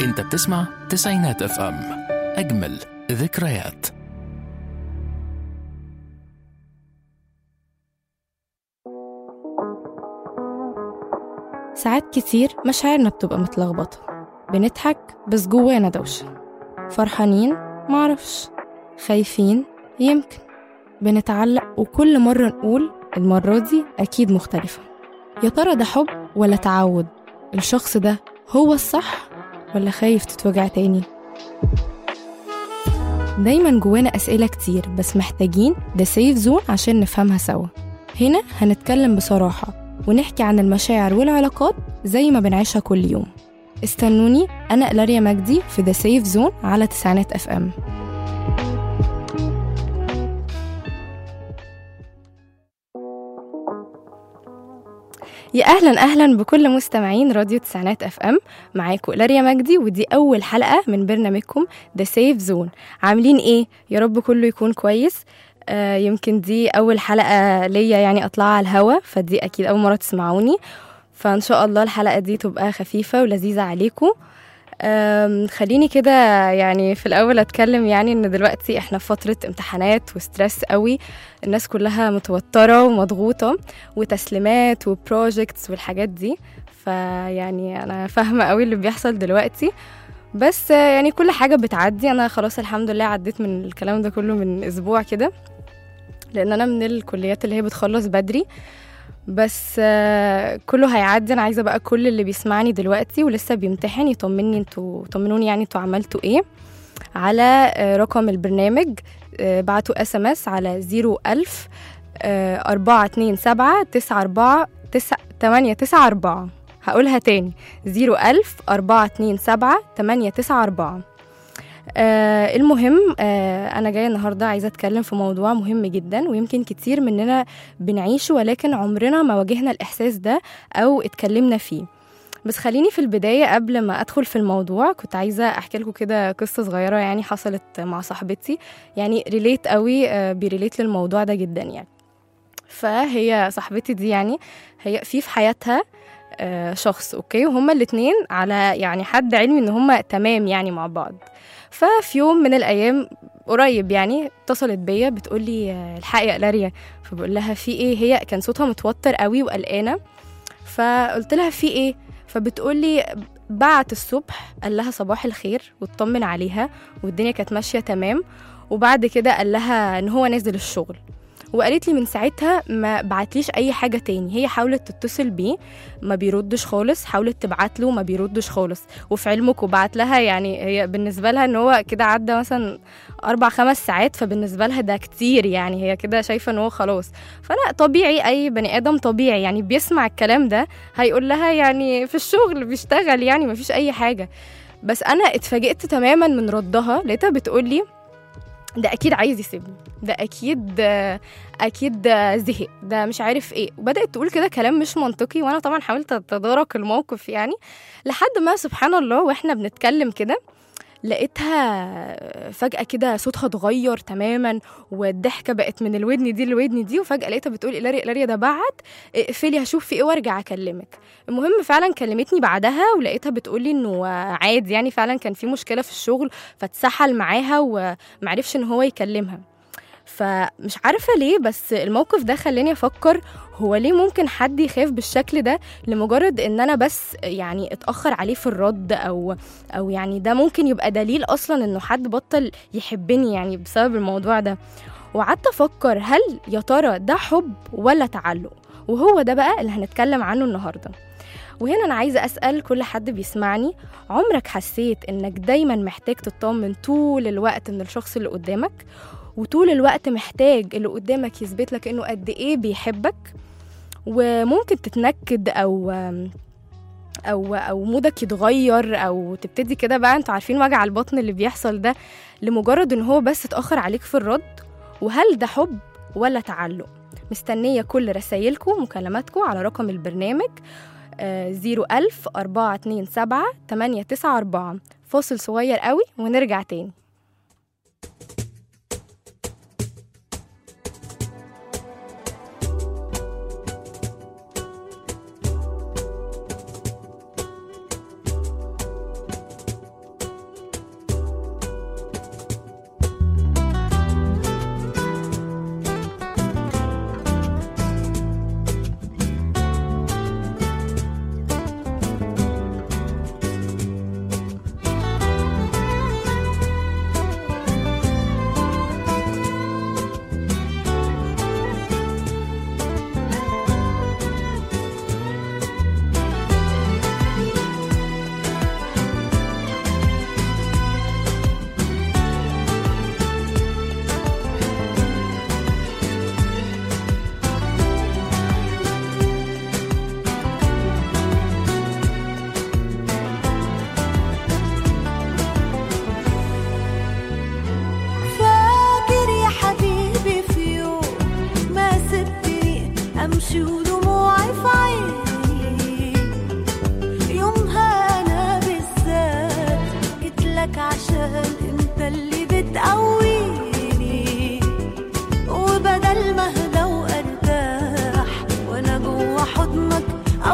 انت بتسمع تسعينات اف ام اجمل ذكريات ساعات كتير مشاعرنا بتبقى متلخبطة بنضحك بس جوانا دوشة فرحانين معرفش خايفين يمكن بنتعلق وكل مرة نقول المرة دي أكيد مختلفة يا ترى ده حب ولا تعود الشخص ده هو الصح ولا خايف تتوجع تاني دايما جوانا أسئلة كتير بس محتاجين ده سيف زون عشان نفهمها سوا هنا هنتكلم بصراحة ونحكي عن المشاعر والعلاقات زي ما بنعيشها كل يوم استنوني أنا إلاريا مجدي في ذا سيف زون على تسعينات اف ام يا اهلا اهلا بكل مستمعين راديو تسعينات اف ام معاكم لاريا مجدي ودي اول حلقه من برنامجكم ذا سيف زون عاملين ايه يا رب كله يكون كويس آه يمكن دي اول حلقه ليا يعني اطلع على الهوا فدي اكيد اول مره تسمعوني فان شاء الله الحلقه دي تبقى خفيفه ولذيذه عليكم أم، خليني كده يعني في الاول اتكلم يعني ان دلوقتي احنا في فتره امتحانات وستريس قوي الناس كلها متوتره ومضغوطه وتسليمات وبروجكتس والحاجات دي فيعني انا فاهمه قوي اللي بيحصل دلوقتي بس آه، يعني كل حاجه بتعدي انا خلاص الحمد لله عديت من الكلام ده كله من اسبوع كده لان انا من الكليات اللي هي بتخلص بدري بس آه، كله هيعدي انا عايزه بقى كل اللي بيسمعني دلوقتي ولسه بيمتحن يطمني انتوا طمنوني يعني انتوا عملتوا ايه على آه، رقم البرنامج آه، بعتوا اس ام اس على 01000 أربعة اتنين سبعة تسعة أربعة تسعة تمانية تسعة أربعة هقولها تاني زيرو ألف أربعة اتنين سبعة تمانية تسعة أربعة آه المهم آه أنا جاية النهاردة عايزة أتكلم في موضوع مهم جدا ويمكن كتير مننا بنعيشه ولكن عمرنا ما واجهنا الإحساس ده أو اتكلمنا فيه بس خليني في البداية قبل ما أدخل في الموضوع كنت عايزة أحكي لكم كده قصة صغيرة يعني حصلت مع صاحبتي يعني ريليت قوي آه بيريليت للموضوع ده جدا يعني فهي صاحبتي دي يعني هي في في حياتها آه، شخص اوكي وهما الاتنين على يعني حد علمي ان هما تمام يعني مع بعض ففي يوم من الايام قريب يعني اتصلت بيا بتقولي آه، الحقي يا لاريا فبقول لها في ايه هي كان صوتها متوتر قوي وقلقانه فقلت لها في ايه فبتقولي بعت الصبح قال لها صباح الخير واطمن عليها والدنيا كانت ماشيه تمام وبعد كده قال لها ان هو نازل الشغل وقالت لي من ساعتها ما بعتليش اي حاجه تاني هي حاولت تتصل بيه ما بيردش خالص حاولت تبعت له ما بيردش خالص وفي علمكم بعت لها يعني هي بالنسبه لها ان هو كده عدى مثلا اربع خمس ساعات فبالنسبه لها ده كتير يعني هي كده شايفه ان هو خلاص فلا طبيعي اي بني ادم طبيعي يعني بيسمع الكلام ده هيقول لها يعني في الشغل بيشتغل يعني ما فيش اي حاجه بس انا اتفاجئت تماما من ردها لقيتها بتقول لي ده اكيد عايز يسيبني ده اكيد اكيد زهق ده مش عارف ايه وبدات تقول كده كلام مش منطقي وانا طبعا حاولت اتدارك الموقف يعني لحد ما سبحان الله واحنا بنتكلم كده لقيتها فجأة كده صوتها اتغير تماما والضحكة بقت من الودن دي للودن دي وفجأة لقيتها بتقول إلاري إلاري ده بعت اقفلي هشوف في ايه وارجع أكلمك المهم فعلا كلمتني بعدها ولقيتها بتقولي إنه عادي يعني فعلا كان في مشكلة في الشغل فاتسحل معاها ومعرفش إن هو يكلمها فمش عارفة ليه بس الموقف ده خلاني أفكر هو ليه ممكن حد يخاف بالشكل ده لمجرد ان انا بس يعني اتاخر عليه في الرد او او يعني ده ممكن يبقى دليل اصلا انه حد بطل يحبني يعني بسبب الموضوع ده وقعدت افكر هل يا ترى ده حب ولا تعلق وهو ده بقى اللي هنتكلم عنه النهارده وهنا انا عايزه اسال كل حد بيسمعني عمرك حسيت انك دايما محتاج تطمن طول الوقت من الشخص اللي قدامك وطول الوقت محتاج اللي قدامك يثبت لك انه قد ايه بيحبك وممكن تتنكد او او او مودك يتغير او تبتدي كده بقى انتوا عارفين وجع البطن اللي بيحصل ده لمجرد ان هو بس اتاخر عليك في الرد وهل ده حب ولا تعلق مستنيه كل رسايلكم ومكالماتكم على رقم البرنامج زيرو ألف أربعة اتنين سبعة تمانية تسعة أربعة فاصل صغير قوي ونرجع تاني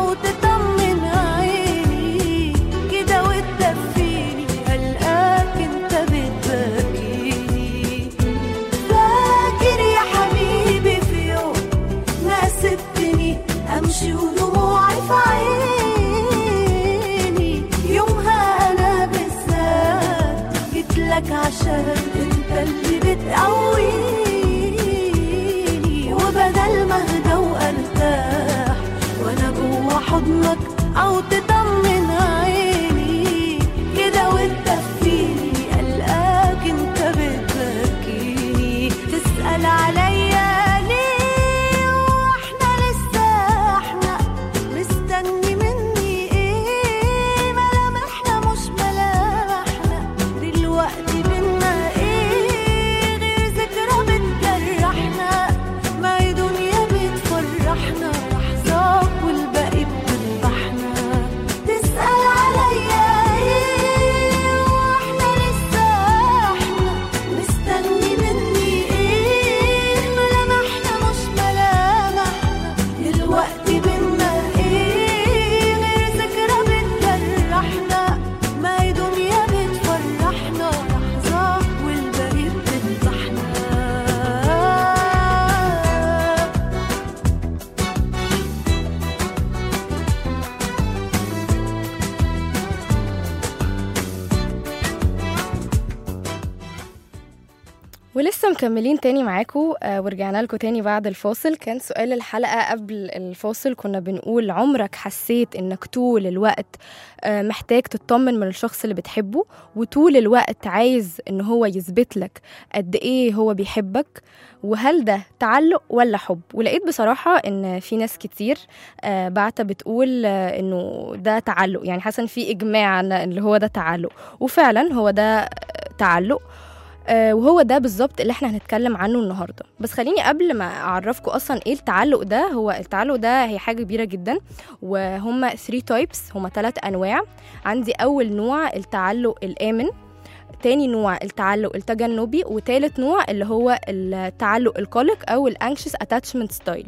أو تطمن عيني كده وتدفيني ألقاك انت بتبكيني فاكر يا حبيبي في يوم ما سبتني امشي ودموعي في عيني يومها انا بالذات جيت لك عشان انت اللي بتقويني وبدل ما اهدى وارتاح وانا جوا حضنك او تطمن عيني كده وتدفيني قلقاك انت بتبكيني تسأل عليا ليه واحنا لسه احنا مستني مني ايه ملامحنا مش ملامحنا دلوقتي بينا ايه غير ذكرى بتجرحنا ما هي دنيا بتفرحنا لحظات والباقي بتذبحنا تسأل عليا ايه واحنا لسه احنا مستني مني ايه ملامحنا مش ملامحنا دلوقتي بينا ايه غير ذكرى بتجرحنا ما هي دنيا بتفرحنا لحظات والباقي بتذبحنا ولسه مكملين تاني معاكم آه ورجعنا لكم تاني بعد الفاصل كان سؤال الحلقة قبل الفاصل كنا بنقول عمرك حسيت انك طول الوقت آه محتاج تطمن من الشخص اللي بتحبه وطول الوقت عايز ان هو يثبت لك قد ايه هو بيحبك وهل ده تعلق ولا حب ولقيت بصراحة ان في ناس كتير آه بعتة بتقول آه انه ده تعلق يعني حاسة إن في اجماع عن اللي هو ده تعلق وفعلا هو ده آه، تعلق آه، وهو ده بالظبط اللي احنا هنتكلم عنه النهارده بس خليني قبل ما اعرفكم اصلا ايه التعلق ده هو التعلق ده هي حاجه كبيره جدا وهما 3 تايبس هما ثلاث انواع عندي اول نوع التعلق الامن تاني نوع التعلق التجنبي وتالت نوع اللي هو التعلق القلق او الانكشس اتاتشمنت ستايل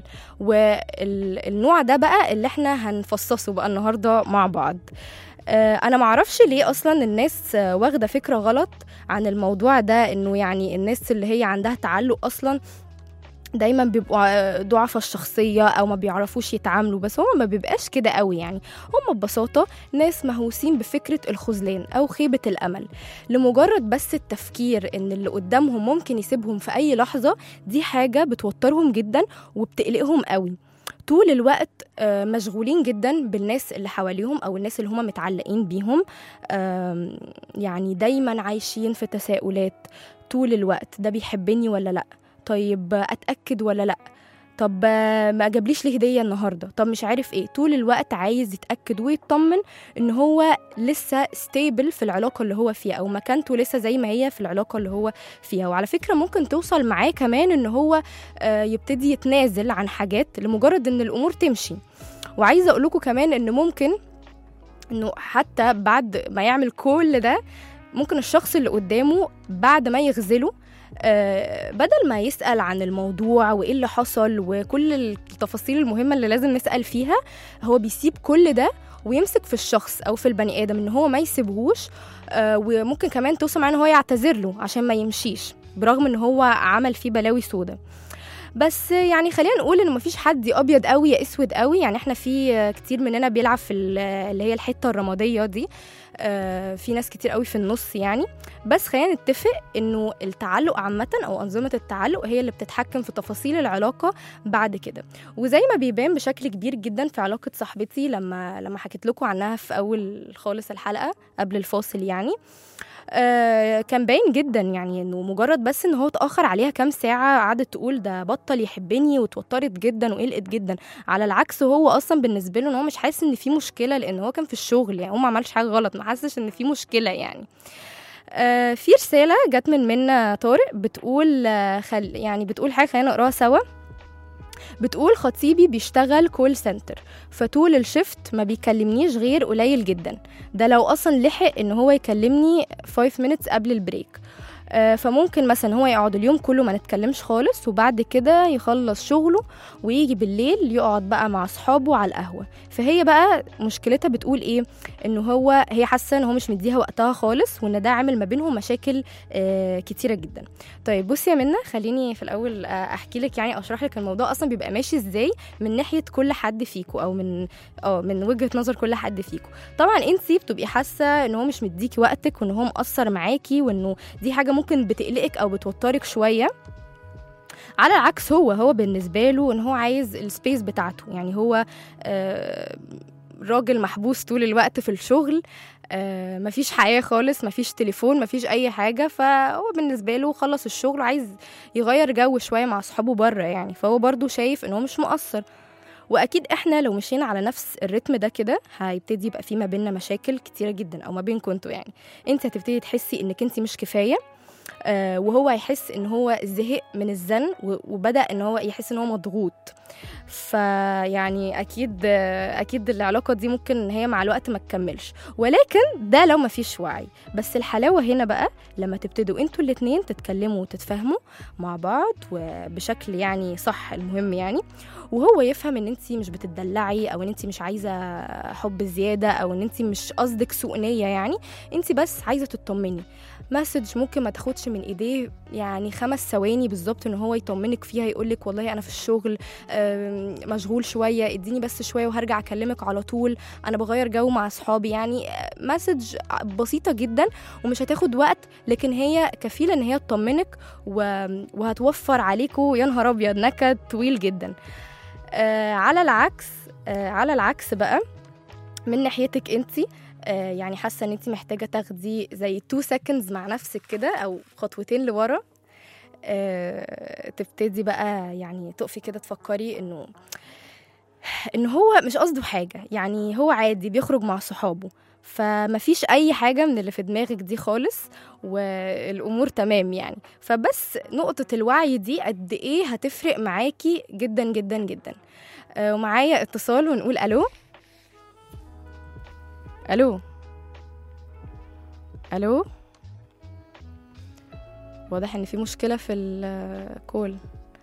والنوع ده بقى اللي احنا هنفصصه بقى النهارده مع بعض آه، انا معرفش ليه اصلا الناس آه، واخده فكره غلط عن الموضوع ده انه يعني الناس اللي هي عندها تعلق اصلا دايما بيبقوا آه، ضعفة الشخصية أو ما بيعرفوش يتعاملوا بس هما ما بيبقاش كده قوي يعني هما ببساطة ناس مهووسين بفكرة الخذلان أو خيبة الأمل لمجرد بس التفكير إن اللي قدامهم ممكن يسيبهم في أي لحظة دي حاجة بتوترهم جدا وبتقلقهم قوي طول الوقت آه، مشغولين جدا بالناس اللي حواليهم او الناس اللي هم متعلقين بيهم آم، يعني دايما عايشين في تساؤلات طول الوقت ده بيحبني ولا لا طيب آه، اتاكد ولا لا طب آه، ما جابليش لي هديه النهارده طب مش عارف ايه طول الوقت عايز يتاكد ويطمن ان هو لسه ستيبل في العلاقه اللي هو فيها او مكانته لسه زي ما هي في العلاقه اللي هو فيها وعلى فكره ممكن توصل معاه كمان ان هو آه، يبتدي يتنازل عن حاجات لمجرد ان الامور تمشي وعايزه اقول لكم كمان ان ممكن انه حتى بعد ما يعمل كل ده ممكن الشخص اللي قدامه بعد ما يغزله آه، بدل ما يسأل عن الموضوع وإيه اللي حصل وكل التفاصيل المهمة اللي لازم نسأل فيها هو بيسيب كل ده ويمسك في الشخص أو في البني آدم إن هو ما يسيبهوش آه، وممكن كمان توصل معاه إن هو يعتذر له عشان ما يمشيش برغم إن هو عمل فيه بلاوي سودا بس يعني خلينا نقول ان مفيش حد يا ابيض قوي يا اسود قوي يعني احنا في كتير مننا بيلعب في ال- اللي هي الحته الرماديه دي آه، في ناس كتير قوي في النص يعني بس خلينا نتفق انه التعلق عامه او انظمه التعلق هي اللي بتتحكم في تفاصيل العلاقه بعد كده وزي ما بيبان بشكل كبير جدا في علاقه صاحبتي لما لما حكيت لكم عنها في اول خالص الحلقه قبل الفاصل يعني آه كان باين جدا يعني انه مجرد بس ان هو اتاخر عليها كام ساعه قعدت تقول ده بطل يحبني واتوترت جدا وقلقت جدا على العكس هو اصلا بالنسبه له ان هو مش حاسس ان في مشكله لان هو كان في الشغل يعني هو ما عملش حاجه غلط ما حسش ان في مشكله يعني آه في رساله جت من منا طارق بتقول آه خل يعني بتقول حاجه خلينا نقراها سوا بتقول خطيبي بيشتغل كول سنتر فطول الشفت ما بيكلمنيش غير قليل جدا ده لو اصلا لحق ان هو يكلمني 5 minutes قبل البريك آه، فممكن مثلا هو يقعد اليوم كله ما نتكلمش خالص وبعد كده يخلص شغله ويجي بالليل يقعد بقى مع اصحابه على القهوه فهي بقى مشكلتها بتقول ايه انه هو هي حاسه ان هو مش مديها وقتها خالص وان ده عامل ما بينهم مشاكل آه، كتيره جدا طيب بصي يا منى خليني في الاول آه، احكي لك يعني اشرح لك الموضوع اصلا بيبقى ماشي ازاي من ناحيه كل حد فيكو او من اه من وجهه نظر كل حد فيكو طبعا انت بتبقي حاسه ان هو مش مديكي وقتك وان هو مقصر معاكي وانه دي حاجه ممكن بتقلقك او بتوترك شويه على العكس هو هو بالنسبه له ان هو عايز السبيس بتاعته يعني هو آه، راجل محبوس طول الوقت في الشغل آه، مفيش حياة خالص مفيش تليفون مفيش أي حاجة فهو بالنسبة له خلص الشغل وعايز يغير جو شوية مع أصحابه بره يعني فهو برضو شايف إن هو مش مقصر واكيد احنا لو مشينا على نفس الريتم ده كده هيبتدي يبقى في ما بيننا مشاكل كتيره جدا او ما بينكم انتوا يعني انت هتبتدي تحسي انك انت مش كفايه آه وهو هيحس ان هو زهق من الزن و- وبدا ان هو يحس ان هو مضغوط فيعني اكيد آه، اكيد العلاقه دي ممكن ان هي مع الوقت ما تكملش ولكن ده لو ما فيش وعي بس الحلاوه هنا بقى لما تبتدوا انتوا الاتنين تتكلموا وتتفاهموا مع بعض وبشكل يعني صح المهم يعني وهو يفهم ان انت مش بتدلعي او ان انت مش عايزه حب زياده او ان انت مش قصدك سوء نيه يعني انت بس عايزه تطمني مسج ممكن ما تاخدش من ايديه يعني خمس ثواني بالظبط ان هو يطمنك فيها يقولك والله انا في الشغل آم، مشغول شويه اديني بس شويه وهرجع اكلمك على طول انا بغير جو مع اصحابي يعني مسج بسيطه جدا ومش هتاخد وقت لكن هي كفيله ان هي تطمنك و- وهتوفر عليكم يا نهار ابيض نكد طويل جدا آه على العكس آه على العكس بقى من ناحيتك انت آه يعني حاسه ان انت محتاجه تاخدي زي 2 seconds مع نفسك كده او خطوتين لورا آه تبتدي بقى يعني تقفي كده تفكري انه ان هو مش قصده حاجه يعني هو عادي بيخرج مع صحابه فمفيش اي حاجه من اللي في دماغك دي خالص والامور تمام يعني فبس نقطه الوعي دي قد ايه هتفرق معاكي جدا جدا جدا آه، ومعايا اتصال ونقول الو الو الو واضح ان في مشكله في الكول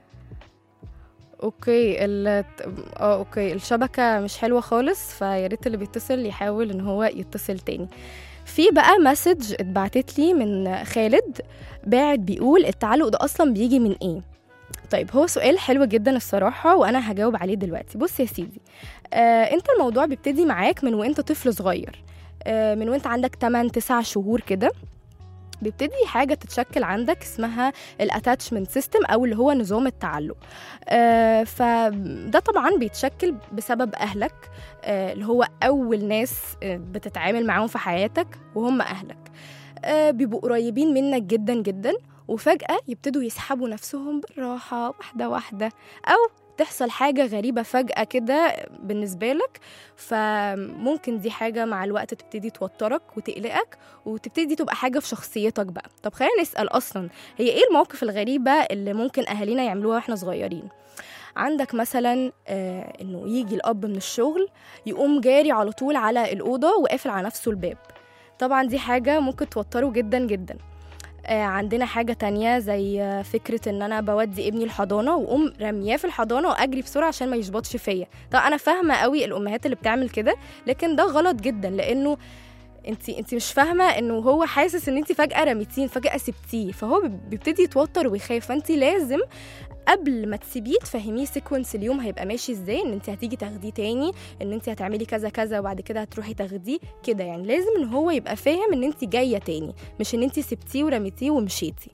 اوكي ال اه اوكي الشبكه مش حلوه خالص فيا ريت اللي بيتصل يحاول ان هو يتصل تاني في بقى مسج اتبعتت لي من خالد باعت بيقول التعلق ده اصلا بيجي من ايه طيب هو سؤال حلو جدا الصراحة وأنا هجاوب عليه دلوقتي بص يا سيدي آه، أنت الموضوع بيبتدي معاك من وأنت طفل صغير آه، من وأنت عندك 8 9 شهور كده بيبتدي حاجة تتشكل عندك اسمها الاتاتشمنت سيستم أو اللي هو نظام التعلق آه، فده طبعا بيتشكل بسبب أهلك آه، اللي هو أول ناس آه، بتتعامل معاهم في حياتك وهم أهلك آه، بيبقوا قريبين منك جدا جدا وفجأة يبتدوا يسحبوا نفسهم بالراحة واحدة واحدة أو تحصل حاجة غريبة فجأة كده بالنسبة لك فممكن دي حاجة مع الوقت تبتدي توترك وتقلقك وتبتدي تبقى حاجة في شخصيتك بقى طب خلينا نسأل أصلا هي إيه المواقف الغريبة اللي ممكن أهالينا يعملوها وإحنا صغيرين عندك مثلا آه انه يجي الاب من الشغل يقوم جاري على طول على الاوضه وقافل على نفسه الباب طبعا دي حاجه ممكن توتره جدا جدا آه، عندنا حاجة تانية زي آه، فكرة ان انا بودي ابني الحضانة واقوم رمياه في الحضانة واجري بسرعة عشان ما يشبطش فيا طبعا انا فاهمة قوي الامهات اللي بتعمل كده لكن ده غلط جدا لانه انت انت مش فاهمه انه هو حاسس ان انت فجاه رميتيه فجاه سبتيه فهو بيب- بيبتدي يتوتر ويخاف فانت لازم قبل ما تسيبيه تفهميه سيكونس اليوم هيبقى ماشي ازاي ان انت هتيجي تاخديه تاني ان انت هتعملي كذا كذا وبعد كده هتروحي تاخديه كده يعني لازم ان هو يبقى فاهم ان انت جايه تاني مش ان انت سبتيه ورميتيه ومشيتي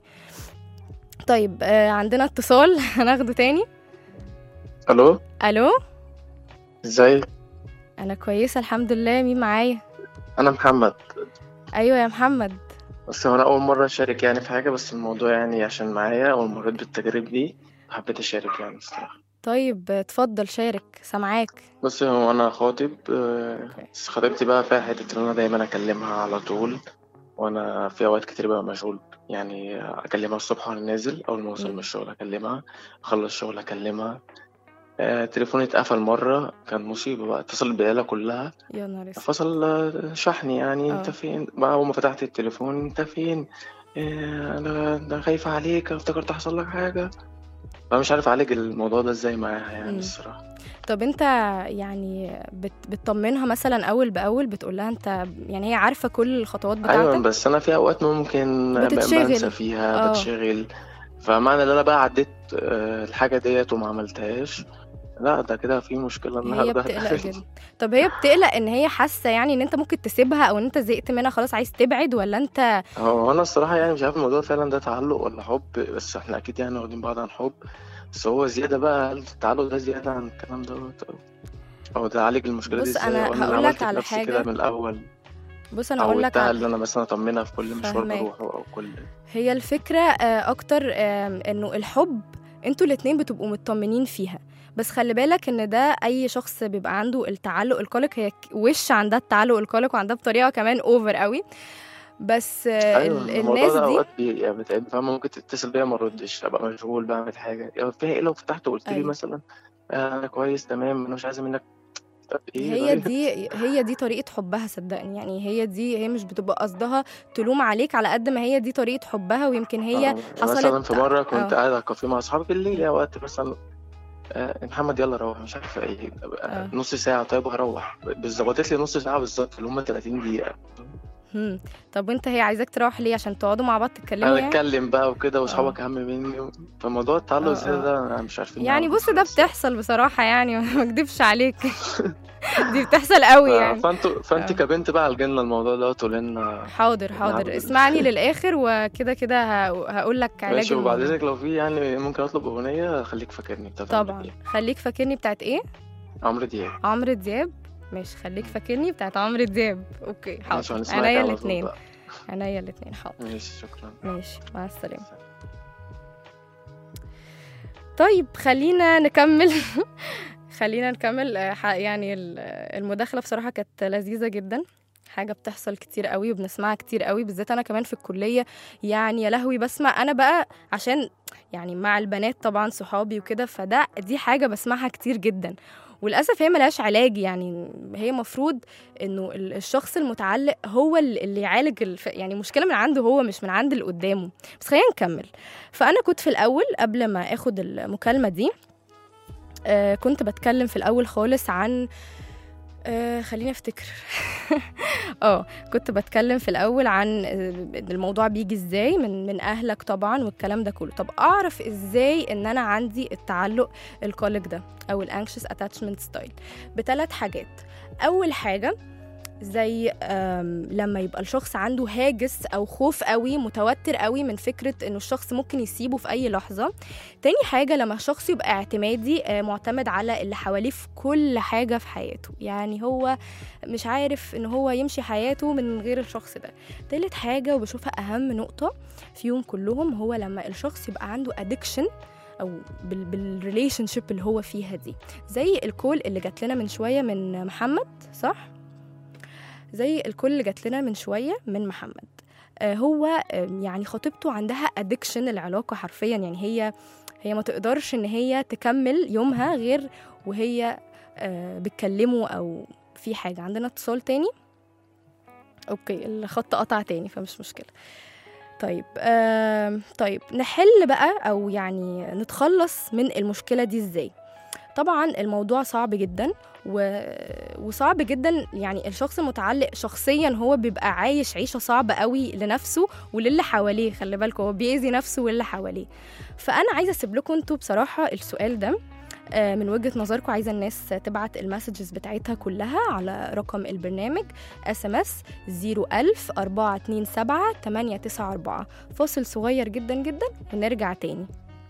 طيب آه عندنا اتصال هناخده تاني الو الو ازيك انا كويسه الحمد لله مين معايا انا محمد ايوه يا محمد بس هو انا اول مره اشارك يعني في حاجه بس الموضوع يعني عشان معايا اول مريت بالتجارب دي حبيت اشارك يعني الصراحه طيب اتفضل شارك سامعاك بص هو انا خاطب آه، بس خطيبتي بقى فيها حته ان انا دايما اكلمها على طول وانا في اوقات كتير بقى مشغول يعني اكلمها الصبح وانا نازل اول ما اوصل مم. من الشغل اكلمها اخلص الشغل اكلمها آه، تليفوني اتقفل مره كان مصيبه بقى اتصل بالعيله كلها يا نهار اسود فصل آه، شحني يعني انت اه فين بقى اول ما فتحت التليفون انت فين إيه، انا انا خايفة عليك أنا افتكرت حصل لك حاجة فمش مش عارف اعالج الموضوع ده ازاي معاها يعني مم. الصراحة طب انت يعني بت بتطمنها مثلا اول باول بتقول لها انت يعني هي عارفه كل الخطوات ايوه بتاعتك بس انا في اوقات ممكن ب- بتتشغل. بنسى فيها اه. بتشغل فمعنى ان انا بقى عديت آه، الحاجة ديت وما عملتهاش لا ده كده في مشكلة هي النهاردة بتقلق جدا طب هي بتقلق ان هي حاسه يعني ان انت ممكن تسيبها او ان انت زهقت منها خلاص عايز تبعد ولا انت هو انا الصراحه يعني مش عارف الموضوع فعلا ده تعلق ولا حب بس احنا اكيد يعني واخدين بعض عن حب بس هو زياده بقى هل التعلق ده زياده عن الكلام دوت او او ده عالج المشكله دي بص، ازاي أنا ولا هقول عملت لك على بنفسي كده حاجة. من الاول بص انا اقول لك عودتها على ان انا مثلا اطمنها في كل مشوار فهماك. بروحه او كل هي الفكرة آه، أكتر آم، إنه الحب انتوا الاتنين بتبقوا مطمنين فيها بس خلي بالك ان ده اي شخص بيبقى عنده التعلق القلق هي ك- وش عندها التعلق القلق وعندها بطريقه كمان اوفر قوي بس آه، ايوه ال- الموضوع الناس ده دي اوقات بي- يعني بتعب فاهمة ممكن تتصل بيا ما اردش ابقى مشغول بعمل حاجه يعني فيها ايه لو فتحت وقلت لي أيوة. مثلا آه، انا كويس تمام انا مش عايزه منك طب ايه هي طيب؟ دي هي دي طريقة حبها صدقني يعني هي دي هي مش بتبقى قصدها تلوم عليك على قد ما هي دي طريقة حبها ويمكن هي آه، حصلت مثلا في مره كنت آه. قاعد على الكافيه مع اصحابي بالليل يا وقت مثلا آه، محمد يلا روح مش عارف ايه آه، آه. نص ساعه طيب هروح بالظبط قالت لي نص ساعه بالظبط اللي هم 30 دقيقه هم. طب وانت هي عايزاك تروح ليه عشان تقعدوا مع بعض تتكلموا انا يعني اتكلم بقى وكده واصحابك اهم مني فموضوع التعلق آه، زياده آه. ده انا مش عارفين يعني نعمل بص ده خالص. بتحصل بصراحة يعني ما اكدبش عليك دي بتحصل قوي ف- يعني فانتوا فانت آه. كبنت بقى الجنة الموضوع ده تقول لنا حاضر نعم. حاضر اسمعني للآخر وكده كده هقول لك علاج ماشي وبعد الموضوع. اذنك لو في يعني ممكن اطلب اغنيه خليك فاكرني بتاعت عمرو طبعا دياب. خليك فاكرني بتاعت ايه عمرو دياب عمرو دياب ماشي خليك فاكرني بتاعت عمرو دياب اوكي ماشي حاضر هنسمعك عينيا على طول الاتنين بقى. عينيا الاتنين حاضر ماشي شكرا ماشي مع السلامة طيب خلينا نكمل خلينا نكمل آه، ح- يعني ال- المداخلة بصراحة كانت لذيذة جدا حاجة بتحصل كتير قوي وبنسمعها كتير قوي بالذات أنا كمان في الكلية يعني يا لهوي بسمع أنا بقى عشان يعني مع البنات طبعا صحابي وكده فده دي حاجة بسمعها كتير جدا وللأسف هي ملهاش علاج يعني هي مفروض إنه ال- الشخص المتعلق هو ال- اللي يعالج الف... يعني مشكلة من عنده هو مش من عند اللي قدامه بس خلينا نكمل فأنا كنت في الأول قبل ما آخد المكالمة دي آه كنت بتكلم في الأول خالص عن آه خليني افتكر اه كنت بتكلم في الاول عن آه، إن الموضوع بيجي ازاي من من اهلك طبعا والكلام ده كله طب اعرف ازاي ان انا عندي التعلق القلق ده او الانكشس اتاتشمنت ستايل بثلاث حاجات اول حاجه زي آم، لما يبقى الشخص عنده هاجس او خوف قوي متوتر قوي من فكره انه الشخص ممكن يسيبه في اي لحظه تاني حاجه لما الشخص يبقى اعتمادي آه، معتمد على اللي حواليه في كل حاجه في حياته يعني هو مش عارف ان هو يمشي حياته من غير الشخص ده تالت حاجه وبشوفها اهم نقطه فيهم كلهم هو لما الشخص يبقى عنده ادكشن او بالريليشن شيب اللي هو فيها دي زي الكول اللي جات لنا من شويه من محمد صح زي الكل اللي جات لنا من شويه من محمد آه هو آه يعني خطيبته عندها ادكشن العلاقه حرفيا يعني هي هي ما تقدرش ان هي تكمل يومها غير وهي آه بتكلمه او في حاجه عندنا اتصال تاني اوكي الخط قطع تاني فمش مشكله طيب آه طيب نحل بقى او يعني نتخلص من المشكله دي ازاي طبعا الموضوع صعب جدا و... وصعب جدا يعني الشخص المتعلق شخصيا هو بيبقى عايش عيشه صعبه قوي لنفسه وللي حواليه خلي بالكم هو بيأذي نفسه واللي حواليه فانا عايزه اسيب لكم انتوا بصراحه السؤال ده آه، من وجهه نظركم عايزه الناس تبعت المسجز بتاعتها كلها على رقم البرنامج اس ام اس 01000 427 894 فاصل صغير جدا جدا ونرجع تاني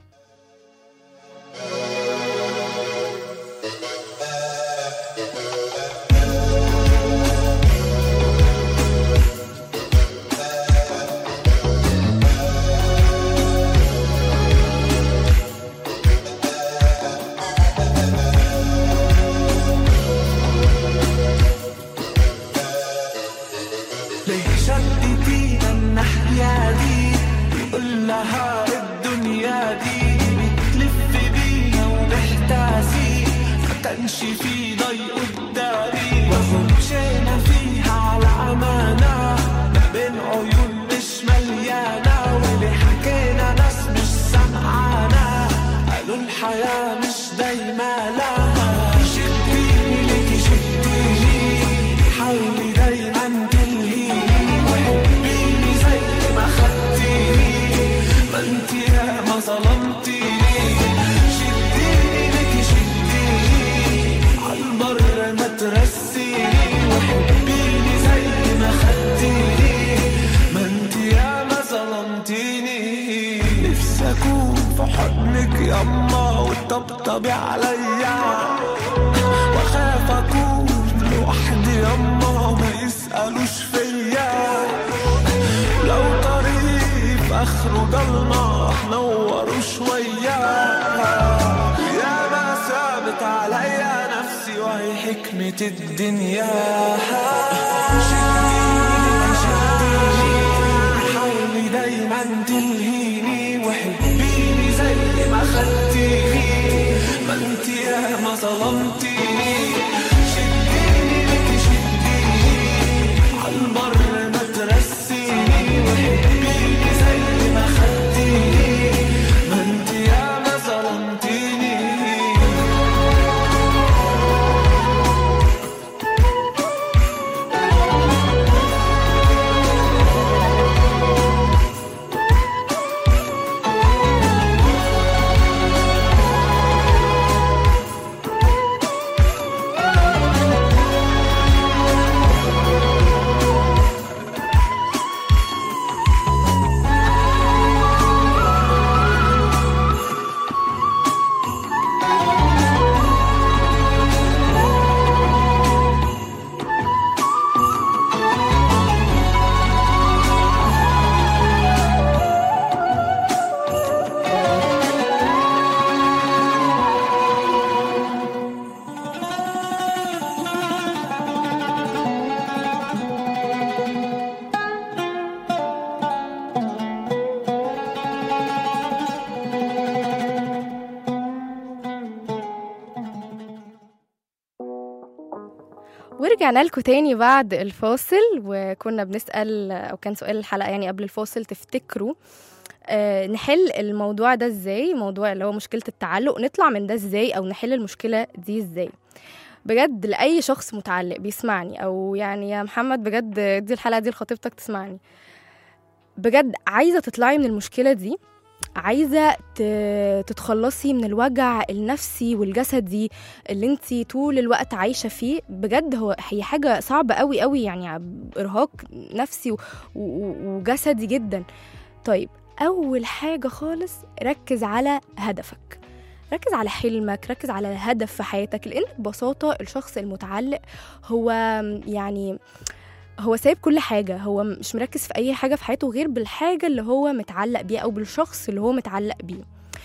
ليه شدتينا الناحية دي بيقول لها الدنيا دي بتلف بينا ومحتاسين ما كانش في ضي قدامي ومشينا فيها على أمانة ما بين عيون مش مليانة حضنك يما وتطبطبي عليا واخاف اكون لوحدي يما ما يسألوش فيا لو طريق في اخره ضلمة نوروا شوية يا ما ثابت عليا نفسي وهي حكمة الدنيا شديني شديني حاولي دايما تلهيني وحبيني زي ما خدتيني ما انت يا ما ظلمتيني شديني لك شديني عالبر ما ترسيني وحبيني زي ما خدتيني ما انت يا ما ظلمتيني ورجعنا لكم تاني بعد الفاصل وكنا بنسأل أو كان سؤال الحلقة يعني قبل الفاصل تفتكروا آه نحل الموضوع ده ازاي موضوع اللي هو مشكلة التعلق نطلع من ده ازاي أو نحل المشكلة دي ازاي بجد لأي شخص متعلق بيسمعني أو يعني يا محمد بجد دي الحلقة دي لخطيبتك تسمعني بجد عايزة تطلعي من المشكلة دي عايزة ت- تتخلصي من الوجع النفسي والجسدي اللي انت طول الوقت عايشة فيه بجد هو هي حاجة صعبة قوي قوي يعني إرهاق نفسي و- و- وجسدي جدا طيب أول حاجة خالص ركز على هدفك ركز على حلمك ركز على الهدف في حياتك لأن ببساطة الشخص المتعلق هو يعني هو سايب كل حاجة هو مش مركز في أي حاجة في حياته غير بالحاجة اللي هو متعلق بيها أو بالشخص اللي هو متعلق بيه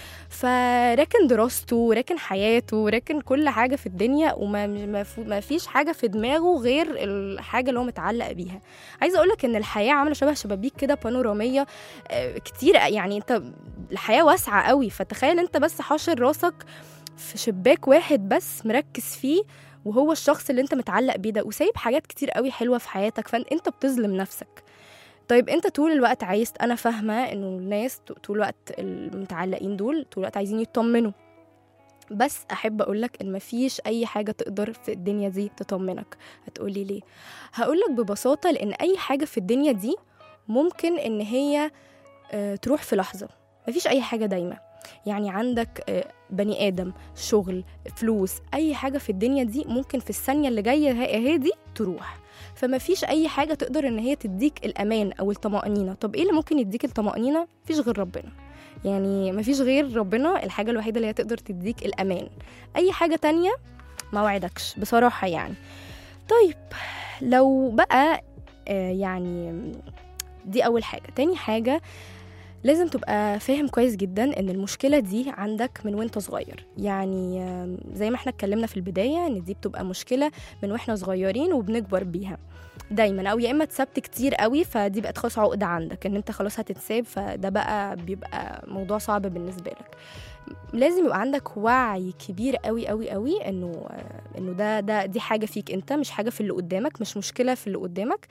فراكن دراسته راكن حياته راكن كل حاجة في الدنيا وما ما فو- ما فيش حاجة في دماغه غير الحاجة اللي هو متعلق بيها عايزة أقولك إن الحياة عاملة شبه شبابيك كده بانورامية آه، كتير يعني أنت الحياة واسعة قوي فتخيل أنت بس حاشر راسك في شباك واحد بس مركز فيه وهو الشخص اللي انت متعلق بيه ده وسايب حاجات كتير قوي حلوه في حياتك فانت بتظلم نفسك طيب انت طول الوقت عايز انا فاهمه انه الناس ط- طول الوقت المتعلقين دول طول الوقت عايزين يطمنوا بس احب اقولك ان مفيش اي حاجه تقدر في الدنيا دي تطمنك هتقولي ليه هقولك ببساطه لان اي حاجه في الدنيا دي ممكن ان هي آه، تروح في لحظه مفيش اي حاجه دايمه يعني عندك آه، بني ادم شغل فلوس اي حاجه في الدنيا دي ممكن في الثانيه اللي جايه ه- اهي دي تروح فما فيش اي حاجه تقدر ان هي تديك الامان او الطمانينه طب ايه اللي ممكن يديك الطمانينه مفيش غير ربنا يعني مفيش غير ربنا الحاجه الوحيده اللي هي تقدر تديك الامان اي حاجه تانية ما وعدكش بصراحه يعني طيب لو بقى آه، يعني دي اول حاجه تاني حاجه لازم تبقى فاهم كويس جدا ان المشكله دي عندك من وانت صغير يعني آم، زي ما احنا اتكلمنا في البدايه ان دي بتبقى مشكله من واحنا صغيرين وبنكبر بيها دايما او يا اما اتسبت كتير قوي فدي بقت خلاص عقده عندك ان انت خلاص هتتساب فده بقى بيبقى موضوع صعب بالنسبه لك لازم يبقى عندك وعي كبير قوي قوي قوي انه آه، انه ده ده دي حاجه فيك انت مش حاجه في اللي قدامك مش مشكله في اللي قدامك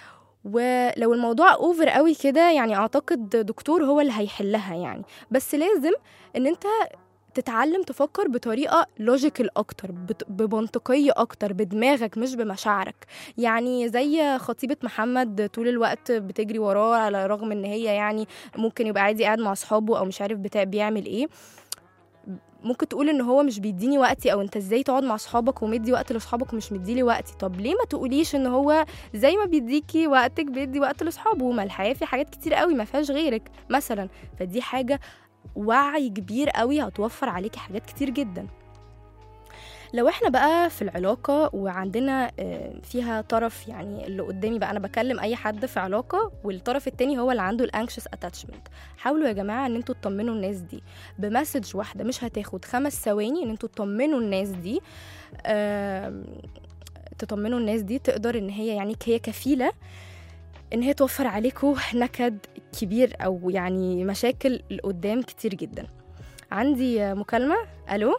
ولو الموضوع اوفر قوي كده يعني اعتقد دكتور هو اللي هيحلها يعني بس لازم ان انت تتعلم تفكر بطريقه لوجيكال اكتر بت- بمنطقيه اكتر بدماغك مش بمشاعرك يعني زي خطيبه محمد طول الوقت بتجري وراه على الرغم ان هي يعني ممكن يبقى عادي قاعد مع اصحابه او مش عارف بتاع بيعمل ايه ممكن تقول ان هو مش بيديني وقتي او انت ازاي تقعد مع اصحابك ومدي وقت لاصحابك ومش مديلي وقتي طب ليه ما تقوليش ان هو زي ما بيديكي وقتك بيدي وقت لاصحابه ما الحياه في حاجات كتير قوي ما فيهاش غيرك مثلا فدي حاجه وعي كبير قوي هتوفر عليكي حاجات كتير جدا لو احنا بقى في العلاقة وعندنا آه، فيها طرف يعني اللي قدامي بقى انا بكلم اي حد في علاقة والطرف التاني هو اللي عنده الانكشس اتاتشمنت حاولوا يا جماعة ان انتوا تطمنوا الناس دي بمسج واحدة مش هتاخد خمس ثواني ان انتوا تطمنوا الناس دي آم، تطمنوا الناس دي تقدر ان هي يعني هي كفيلة ان هي توفر عليكم نكد كبير او يعني مشاكل لقدام كتير جدا عندي آه، مكالمة الو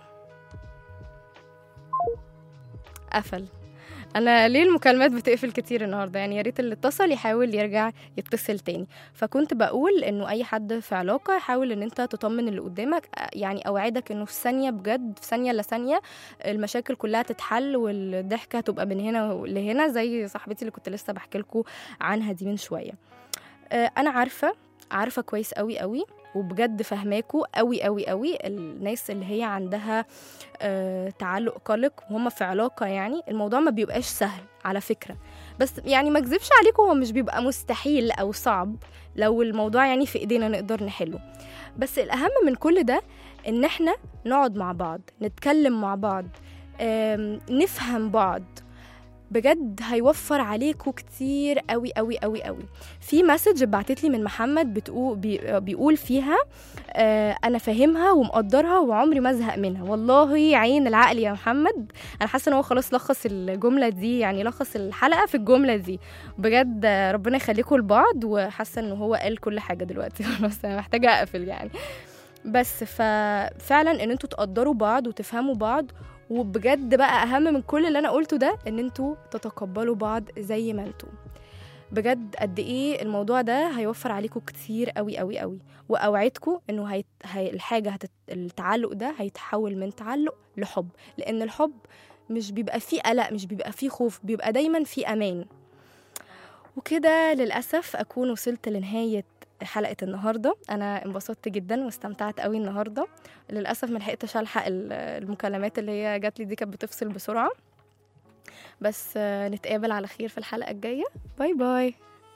قفل انا ليه المكالمات بتقفل كتير النهارده يعني يا ريت اللي اتصل يحاول يرجع يتصل تاني فكنت بقول انه اي حد في علاقه يحاول ان انت تطمن اللي قدامك أ- يعني اوعدك انه في ثانيه بجد في ثانيه الا ثانيه المشاكل كلها تتحل والضحكه هتبقى من هنا لهنا زي صاحبتي اللي كنت لسه بحكي لكم عنها دي من شويه آه، انا عارفه عارفه كويس قوي قوي وبجد فهماكوا قوي قوي قوي الناس اللي هي عندها آه، تعلق قلق وهم في علاقه يعني الموضوع ما بيبقاش سهل على فكره بس يعني ما اكذبش عليكم هو مش بيبقى مستحيل او صعب لو الموضوع يعني في ايدينا نقدر نحله بس الاهم من كل ده ان احنا نقعد مع بعض نتكلم مع بعض آم، نفهم بعض بجد هيوفر عليكم كتير قوي قوي قوي قوي في مسج بعتت لي من محمد بتقول بي بيقول فيها آه انا فاهمها ومقدرها وعمري ما ازهق منها والله عين العقل يا محمد انا حاسه ان هو خلاص لخص الجمله دي يعني لخص الحلقه في الجمله دي بجد آه، ربنا يخليكم لبعض وحاسه ان هو قال كل حاجه دلوقتي خلاص انا محتاجه اقفل يعني بس ففعلا ان انتوا تقدروا بعض وتفهموا بعض وبجد بقى اهم من كل اللي انا قلته ده ان انتوا تتقبلوا بعض زي ما انتوا بجد قد ايه الموضوع ده هيوفر عليكم كتير قوي قوي قوي واوعدكم انه هيت... هي... الحاجه هتت... التعلق ده هيتحول من تعلق لحب لان الحب مش بيبقى فيه قلق مش بيبقى فيه خوف بيبقى دايما فيه امان وكده للاسف اكون وصلت لنهايه حلقه النهارده انا انبسطت جدا واستمتعت قوي النهارده للاسف ما لحقتش الحق ال- المكالمات اللي هي جات لي دي كانت بتفصل بسرعه بس آه، نتقابل على خير في الحلقه الجايه باي باي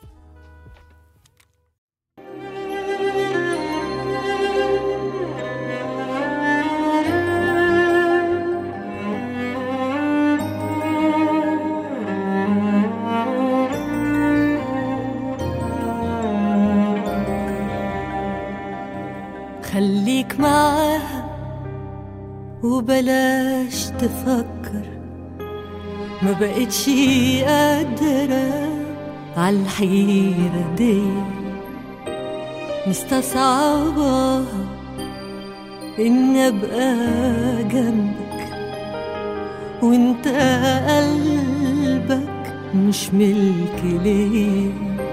خليك معاها وبلاش تفكر ما بقتش قادرة عالحيرة دي مستصعبة إني أبقى جنبك وإنت قلبك مش ملك ليه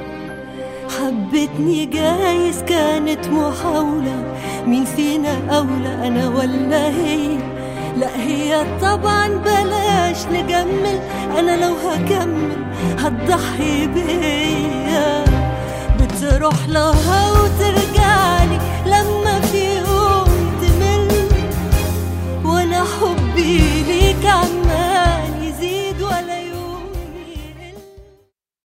حبتني جايز كانت محاولة مين فينا أولى أنا ولا هي لا هي طبعا بلاش نجمل أنا لو هكمل هتضحي بيا بتروح لها